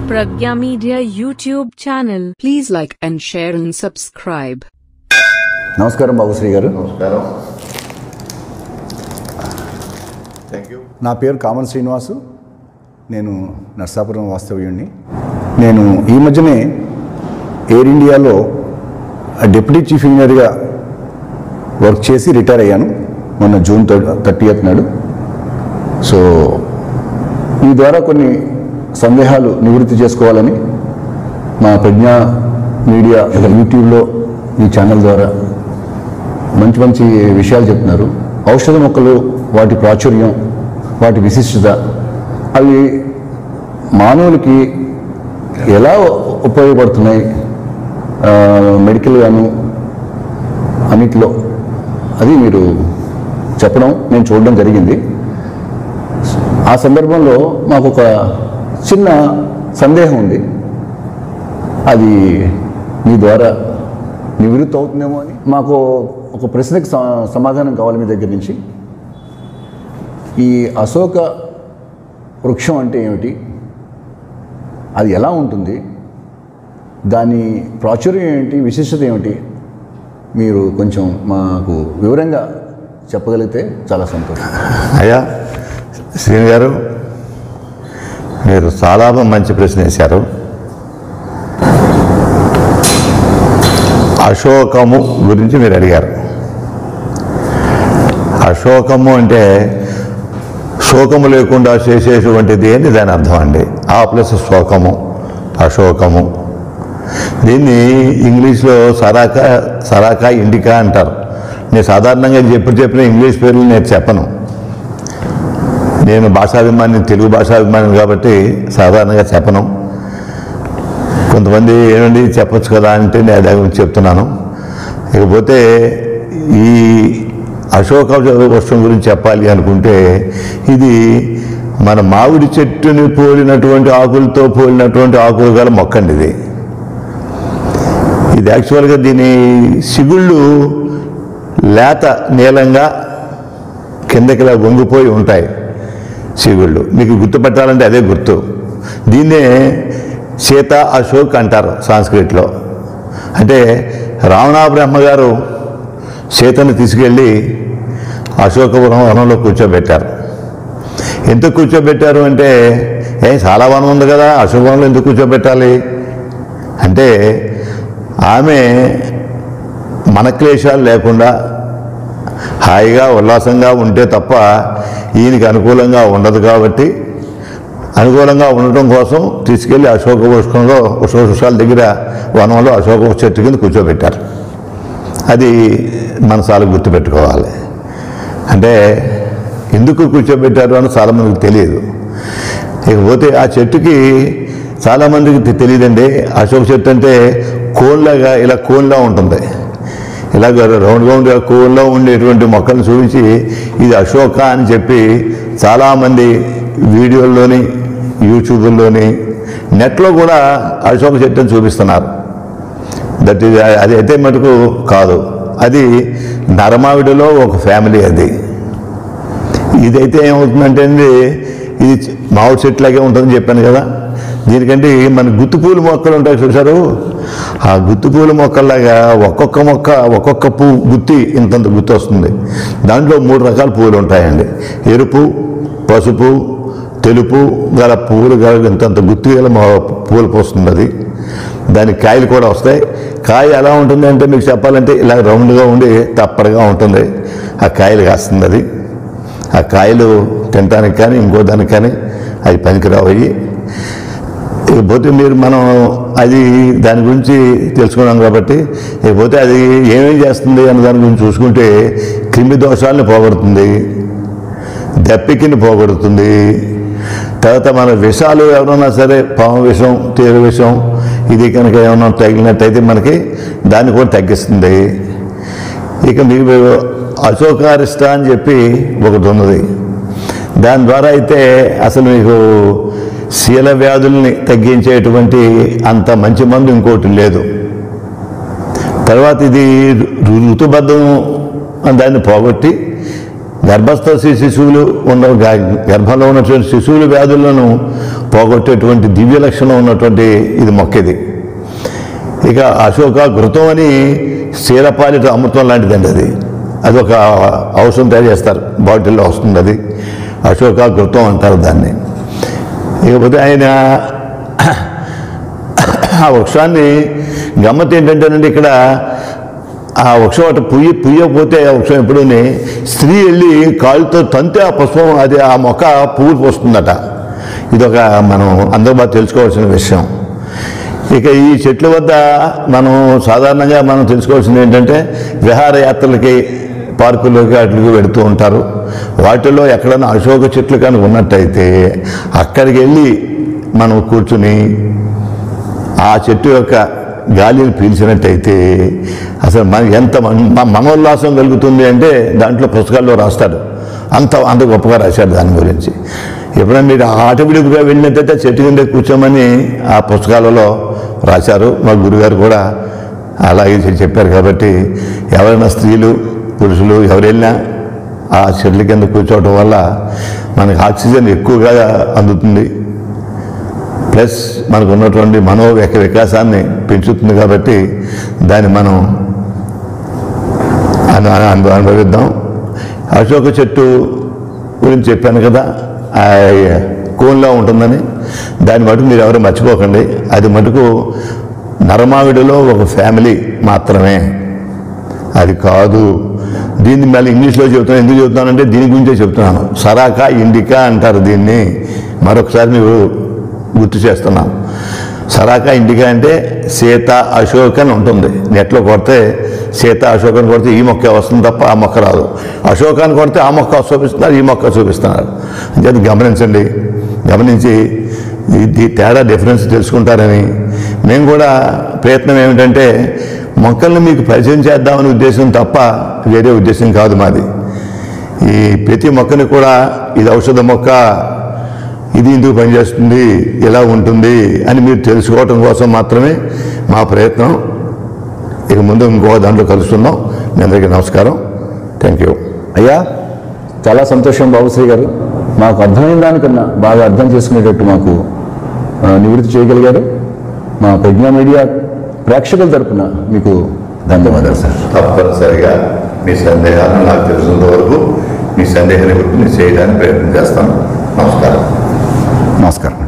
Pragya Media YouTube channel. Please like and share and subscribe. నమస్కారం బాబుశ్రీ గారు నమస్కారం thank you నా పేరు కామన్ శ్రీనివాసు నేను నర్సాపురం వాస్తవ్యుణ్ణి నేను ఈ మధ్యనే ఎయిర్ ఇండియాలో డిప్యూటీ చీఫ్ ఇంజనీర్గా వర్క్ చేసి రిటైర్ అయ్యాను మొన్న జూన్ థర్టీ నాడు సో మీ ద్వారా కొన్ని సందేహాలు నివృత్తి చేసుకోవాలని మా ప్రజ్ఞా మీడియా యూట్యూబ్లో ఈ ఛానల్ ద్వారా మంచి మంచి విషయాలు చెప్తున్నారు ఔషధ మొక్కలు వాటి ప్రాచుర్యం వాటి విశిష్టత అవి మానవులకి ఎలా ఉపయోగపడుతున్నాయి ఆ, మెడికల్ గాను అన్నిటిలో అది మీరు చెప్పడం నేను చూడడం జరిగింది ఆ సందర్భంలో మాకు ఒక చిన్న సందేహం ఉంది అది మీ ద్వారా నివృత్తి అవుతుందేమో అని మాకు ఒక ప్రశ్నకు స- సమాధానం కావాలి మీ దగ్గర నుంచి ఈ అశోక వృక్షం అంటే ఏమిటి అది ఎలా ఉంటుంది దాని ప్రాచుర్యం ఏంటి విశిష్టత ఏమిటి మీరు కొంచెం మాకు వివరంగా చెప్పగలిగితే చాలా సంతోషం అయ్యా శ్రీని గారు మీరు చాలా మంచి ప్రశ్న వేశారు అశోకము గురించి మీరు అడిగారు అశోకము అంటే శోకము లేకుండా చేసేటువంటిది అని దాని అర్థం అండి ఆ ప్లస్ శోకము అశోకము దీన్ని ఇంగ్లీష్లో సరాకా సరాకా ఇండికా అంటారు నేను సాధారణంగా ఎప్పుడు చెప్పిన ఇంగ్లీష్ పేర్లు నేను చెప్పను నేను భాషాభిమాని తెలుగు భాషాభిమాని కాబట్టి సాధారణంగా చెప్పను కొంతమంది ఏమండి చెప్పొచ్చు కదా అంటే నేను దాని గురించి చెప్తున్నాను ఇకపోతే ఈ అశోక వృక్షం గురించి చెప్పాలి అనుకుంటే ఇది మన మామిడి చెట్టుని పోలినటువంటి ఆకులతో పోలినటువంటి ఆకులు గల మొక్కండి ఇది ఇది యాక్చువల్గా దీని సిగుళ్ళు లేత నీలంగా కిందకిలా వంగిపోయి ఉంటాయి సిగుళ్ళు మీకు గుర్తుపెట్టాలంటే అదే గుర్తు దీన్నే సీత అశోక్ అంటారు సాంస్క్రిట్లో అంటే రావణ బ్రహ్మ గారు సీతను తీసుకెళ్ళి అశోకపురం వనంలో కూర్చోబెట్టారు ఎందుకు కూర్చోబెట్టారు అంటే ఏ చాలా వనం ఉంది కదా అశోకవనంలో ఎందుకు కూర్చోబెట్టాలి అంటే ఆమె మనక్లేశాలు లేకుండా హాయిగా ఉల్లాసంగా ఉంటే తప్ప ఈయనకి అనుకూలంగా ఉండదు కాబట్టి అనుకూలంగా ఉండటం కోసం తీసుకెళ్లి అశోక వృక్షంలో అశోక వృక్షాల దగ్గర వనంలో అశోక చెట్టు కింద కూర్చోబెట్టారు అది మన చాలా గుర్తుపెట్టుకోవాలి అంటే ఎందుకు కూర్చోబెట్టారు అని చాలామందికి తెలియదు ఇకపోతే ఆ చెట్టుకి చాలామందికి తె- తెలియదండి అశోక చెట్టు అంటే కోన్లాగా ఇలా కోన్లా ఉంటుంది ఇలాగ రౌండ్గా ఉండే కోన్లో ఉండేటువంటి మొక్కలను చూపించి ఇది అశోక అని చెప్పి చాలామంది వీడియోల్లోని యూట్యూబ్లోని నెట్లో కూడా అశోక చెట్టు అని చూపిస్తున్నారు దట్ ఈజ్ అది అయితే మటుకు కాదు అది నరమావిడిలో ఒక ఫ్యామిలీ అది ఇదైతే ఏమవుతుందంటే అండి ఇది చె- మామిడి చెట్లాగే ఉంటుందని చెప్పాను కదా దీనికంటే మన గుత్తుపూల మొక్కలు ఉంటాయి చూసారు ఆ గుత్తుపూల మొక్కల్లాగా ఒక్కొక్క మొక్క ఒక్కొక్క పువ్వు గుత్తి ఇంతంత గుత్తి వస్తుంది దాంట్లో మూడు రకాల పువ్వులు ఉంటాయండి ఎరుపు పసుపు తెలుపు గల పువ్వులు గల ఇంతంత గుత్తి గల మొ- పువ్వులు పోస్తుంది అది దానికి కాయలు కూడా వస్తాయి కాయ ఎలా ఉంటుంది అంటే మీకు చెప్పాలంటే ఇలా రౌండ్గా ఉండి తప్పడుగా ఉంటుంది ఆ కాయలు కాస్తుంది అది ఆ కాయలు తినడానికి కానీ ఇంకో దానికి కానీ అవి పనికిరావు అవి ఇకపోతే మీరు మనం అది దాని గురించి తెలుసుకున్నాం కాబట్టి ఇకపోతే అది ఏమేం చేస్తుంది అన్న దాని గురించి చూసుకుంటే క్రిమి దోషాలను పోగొడుతుంది దప్పికిని పోగొడుతుంది తర్వాత మన విషాలు ఎవరన్నా సరే పాము విషం తీర విషం ఇది కనుక ఏమన్నా తగిలినట్టయితే మనకి దాన్ని కూడా తగ్గిస్తుంది ఇక మీకు అశోకారిష్ట అని చెప్పి ఒకటి ఉన్నది దాని ద్వారా అయితే అసలు మీకు శీల వ్యాధుల్ని తగ్గించేటువంటి అంత మంచి మందు ఇంకోటి లేదు తర్వాత ఇది ఋ- ఋతుబద్ధం అని దాన్ని పోగొట్టి గర్భస్థ శి- శిశువులు ఉన్న గ- గర్భంలో ఉన్నటువంటి శిశువుల వ్యాధులను పోగొట్టేటువంటి దివ్య లక్షణం ఉన్నటువంటి ఇది మొక్క ఇది ఇక అశోక ఘృతం అని క్షీరపాలిట అమృతం లాంటిదండి అది అది ఒక ఔషధం తయారు చేస్తారు బాటిల్లో వస్తుంది అది అశోక ఘృతం అంటారు దాన్ని ఇకపోతే ఆయన ఆ వృక్షాన్ని గమ్మత్ ఏంటంటేనండి ఇక్కడ ఆ వృక్షం అటు పుయ్యి పుయ్యకపోతే ఆ వృక్షం ఎప్పుడూని స్త్రీ వెళ్ళి కాలుతో తంతే ఆ పుష్పం అది ఆ మొక్క పువ్వులు పోస్తుందట ఇదొక మనం అందరూ బాగా తెలుసుకోవాల్సిన విషయం ఇక ఈ చెట్ల వద్ద మనం సాధారణంగా మనం తెలుసుకోవాల్సింది ఏంటంటే విహారయాత్రలకి పార్కులకి వాటికి వెళుతూ ఉంటారు వాటిలో ఎక్కడైనా అశోక చెట్లు కానీ ఉన్నట్టయితే అక్కడికి వెళ్ళి మనం కూర్చుని ఆ చెట్టు యొక్క గాలిని పీల్చినట్టయితే అసలు మన ఎంత మన- మ- మనోల్లాసం కలుగుతుంది అంటే దాంట్లో పుస్తకాల్లో రాస్తాడు అంత అంత గొప్పగా రాశాడు దాని గురించి ఎప్పుడైనా మీరు ఆటవిడిగా వెళ్ళినట్టయితే చెట్టు కింద కూర్చోమని ఆ పుస్తకాలలో రాశారు మా గురుగారు కూడా అలాగే చె- చెప్పారు కాబట్టి ఎవరైనా స్త్రీలు పురుషులు ఎవరు వెళ్ళినా ఆ చెట్ల కింద కూర్చోవడం వల్ల మనకి ఆక్సిజన్ ఎక్కువగా అందుతుంది ప్లస్ మనకు ఉన్నటువంటి మనో విక వికాసాన్ని పెంచుతుంది కాబట్టి దాన్ని మనం అను అను- అను- అనుభవిద్దాం అశోక చెట్టు గురించి చెప్పాను కదా ఆ కోన్లో ఉంటుందని దాని మటుకు మీరు ఎవరు మర్చిపోకండి అది మటుకు నరమావిడిలో ఒక ఫ్యామిలీ మాత్రమే అది కాదు దీన్ని మళ్ళీ ఇంగ్లీష్లో చెబుతున్నాను ఎందుకు చెబుతున్నానంటే దీని గురించే చెప్తున్నాను సరాకా ఇండికా అంటారు దీన్ని మరొకసారి మీరు గుర్తు చేస్తున్నాం సరాకా ఇండికా అంటే సీత అశోక్ అని ఉంటుంది నెట్లో కొడితే సీత అశోక్ అని కొడితే ఈ మొక్క వస్తుంది తప్ప ఆ మొక్క రాదు అశోకాన్ని కొడితే ఆ మొక్క చూపిస్తున్నారు ఈ మొక్క చూపిస్తున్నారు అంటే గమనించండి గమనించి ఈ- ఈ తేడా డిఫరెన్స్ తెలుసుకుంటారని మేము కూడా ప్రయత్నం ఏమిటంటే మొక్కల్ని మీకు పరిచయం చేద్దామనే ఉద్దేశం తప్ప వేరే ఉద్దేశం కాదు మాది ఈ ప్రతి మొక్కని కూడా ఇది ఔషధ మొక్క ఇది ఎందుకు పనిచేస్తుంది ఎలా ఉంటుంది అని మీరు తెలుసుకోవటం కోసం మాత్రమే మా ప్రయత్నం ఇక ముందు ఇంకో దాంట్లో కలుస్తున్నాం మీ అందరికీ నమస్కారం థ్యాంక్ యూ అయ్యా చాలా సంతోషం బాబుశ్రీ గారు మాకు అర్థమైన దానికన్నా బాగా అర్థం చేసుకునేటట్టు మాకు ఆ, నివృత్తి చేయగలిగారు మా ప్రజ్ఞా మీడియా ప్రేక్షకుల తరపున మీకు ధన్యవాదాలు సార్ తప్పనిసరిగా మీ సందేహాలను నాకు తెలిసినంత వరకు మీ సందేహాన్ని గురించి నేను చేయడానికి ప్రయత్నం చేస్తాను నమస్కారం నమస్కారం